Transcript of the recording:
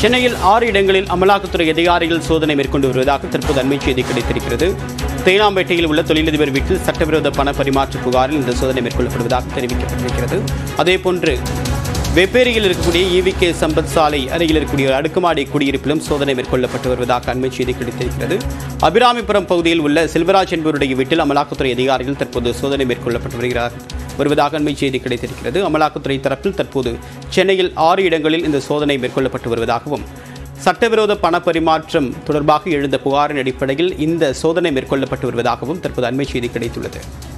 சென்னையில் ஆறு இடங்களில் அமலாக்கத்துறை அதிகாரிகள் சோதனை மேற்கொண்டு வருவதாக தற்போது அண்மை செய்தி கிடைத்திருக்கிறது தேனாம்பேட்டையில் உள்ள தொழிலதிபர் வீட்டில் சட்டவிரோத பண பரிமாற்ற புகாரில் இந்த சோதனை மேற்கொள்ளப்படுவதாக தெரிவிக்கப்பட்டிருக்கிறது அதேபோன்று வெப்பேரியில் இருக்கக்கூடிய ஈவிகே சம்பத் சாலை அருகில் இருக்கக்கூடிய அடுக்குமாடி குடியிருப்பிலும் சோதனை மேற்கொள்ளப்பட்டு வருவதாக அண்மை செய்தி கிடைத்திருக்கிறது அபிராமிபுரம் பகுதியில் உள்ள செல்வராஜ் என்பவருடைய வீட்டில் அமலாக்கத்துறை அதிகாரிகள் தற்போது சோதனை மேற்கொள்ளப்பட்டு வருகிறார் வருவதாக அண்மை செய்தி கிடைத்திருக்கிறது அமலாக்கத்துறை தரப்பில் தற்போது சென்னையில் ஆறு இடங்களில் இந்த சோதனை மேற்கொள்ளப்பட்டு வருவதாகவும் சட்டவிரோத பண பரிமாற்றம் தொடர்பாக எழுந்த புகாரின் அடிப்படையில் இந்த சோதனை மேற்கொள்ளப்பட்டு வருவதாகவும் தற்போது அண்மை செய்தி கிடைத்துள்ளது